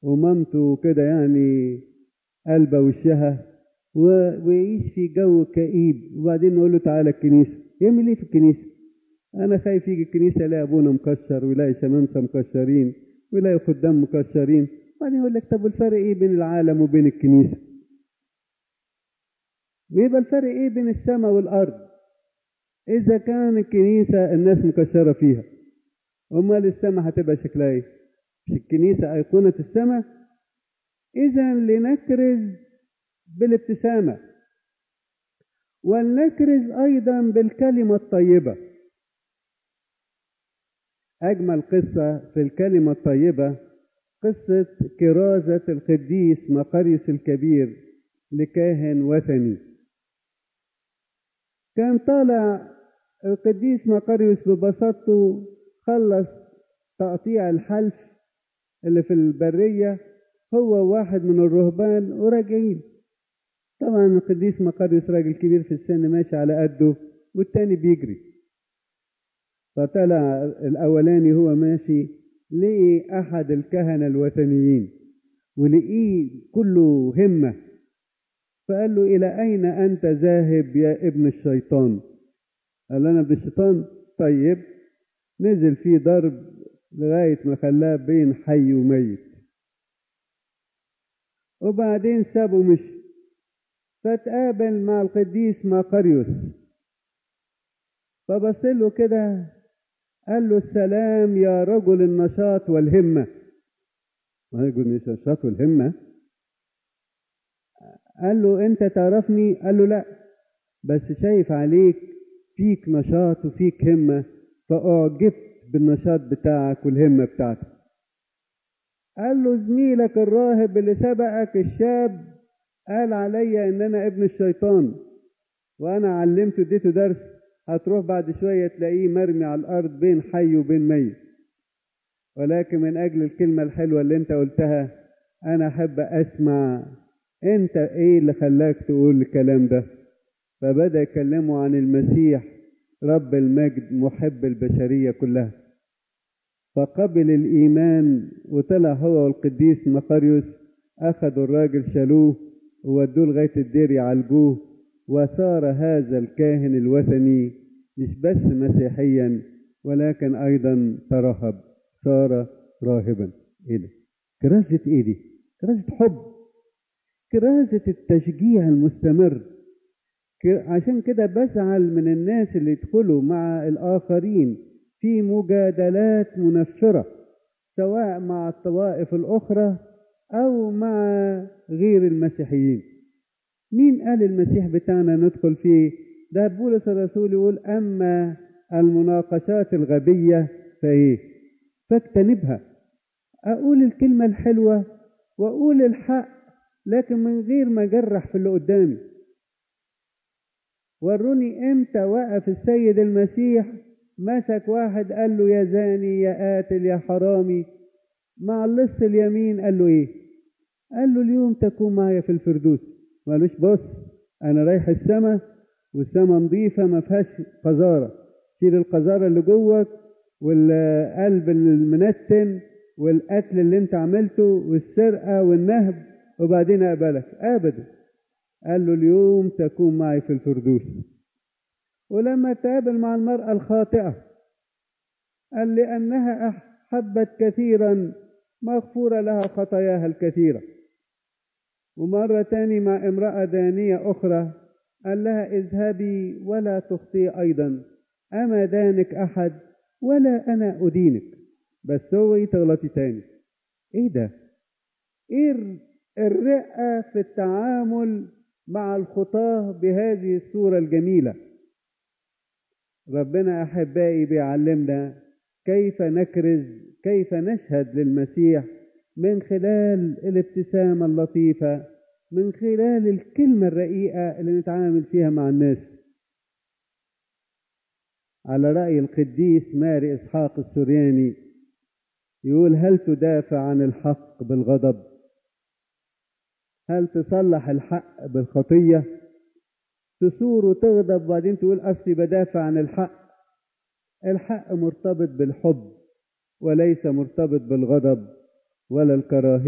ومامته كده يعني قلبه وشها ويعيش في جو كئيب وبعدين نقول له تعالى الكنيسة يعمل ايه في الكنيسة انا خايف يجي الكنيسة يلاقي ابونا مكشر ويلاقي شمامسة مكشرين ويلاقي خدام مكشرين وبعدين يقول لك طب الفرق ايه بين العالم وبين الكنيسة ويبقى الفرق ايه بين السماء والارض اذا كان الكنيسة الناس مكشرة فيها امال السماء هتبقى شكلها ايه مش الكنيسة ايقونة السماء اذا لنكرز بالابتسامة ولنكرز ايضا بالكلمة الطيبة اجمل قصة في الكلمة الطيبة قصة كرازة القديس مقريس الكبير لكاهن وثني كان طالع القديس مقريوس ببساطته خلص تقطيع الحلف اللي في البرية هو واحد من الرهبان وراجعين طبعا القديس مقريوس راجل كبير في السن ماشي على قده والتاني بيجري فطلع الأولاني هو ماشي لقي أحد الكهنة الوثنيين ولقيه كله همة فقال له إلى أين أنت ذاهب يا ابن الشيطان قال أنا ابن الشيطان طيب نزل فيه ضرب لغاية ما خلاه بين حي وميت وبعدين سابه مشي فتقابل مع القديس ماقريوس فبص له كده قال له السلام يا رجل النشاط والهمة رجل النشاط والهمة قال له انت تعرفني قال له لا بس شايف عليك فيك نشاط وفيك همة فأعجبت بالنشاط بتاعك والهمة بتاعتك قال له زميلك الراهب اللي سبقك الشاب قال عليا ان انا ابن الشيطان وانا علمته اديته درس هتروح بعد شوية تلاقيه مرمي على الارض بين حي وبين ميت ولكن من اجل الكلمة الحلوة اللي انت قلتها انا احب اسمع انت ايه اللي خلاك تقول الكلام ده فبدأ يكلمه عن المسيح رب المجد محب البشرية كلها فقبل الإيمان وطلع هو والقديس مقريوس أخذوا الراجل شالوه وودوه لغاية الدير يعالجوه وصار هذا الكاهن الوثني مش بس مسيحيا ولكن أيضا ترهب صار راهبا إيه ده؟ كرازة إيه دي؟ كرازة حب كرازة التشجيع المستمر عشان كده بزعل من الناس اللي يدخلوا مع الآخرين في مجادلات منفرة سواء مع الطوائف الأخرى أو مع غير المسيحيين مين قال المسيح بتاعنا ندخل فيه ده بولس الرسول يقول أما المناقشات الغبية فإيه فاجتنبها أقول الكلمة الحلوة وأقول الحق لكن من غير ما أجرح في اللي قدامي وروني امتى وقف السيد المسيح مسك واحد قال له يا زاني يا قاتل يا حرامي مع اللص اليمين قال له ايه قال له اليوم تكون معايا في الفردوس مالوش بص انا رايح السما والسما نظيفة ما فيهاش قذارة شيل القذارة اللي جوك والقلب المنتن والقتل اللي انت عملته والسرقة والنهب وبعدين اقبلك ابدا قال له اليوم تكون معي في الفردوس ولما تقابل مع المرأة الخاطئة قال لأنها أحبت كثيرا مغفورة لها خطاياها الكثيرة ومرة تاني مع امرأة دانية أخرى قال لها اذهبي ولا تخطي أيضا أما دانك أحد ولا أنا أدينك بس هو تغلطي تاني إيه ده؟ إيه الرقة في التعامل مع الخطاة بهذه الصورة الجميلة ربنا أحبائي بيعلمنا كيف نكرز كيف نشهد للمسيح من خلال الابتسامة اللطيفة من خلال الكلمة الرقيقة اللي نتعامل فيها مع الناس على رأي القديس ماري إسحاق السورياني يقول هل تدافع عن الحق بالغضب هل تصلح الحق بالخطية تثور وتغضب وبعدين تقول أصلي بدافع عن الحق الحق مرتبط بالحب وليس مرتبط بالغضب ولا الكراهية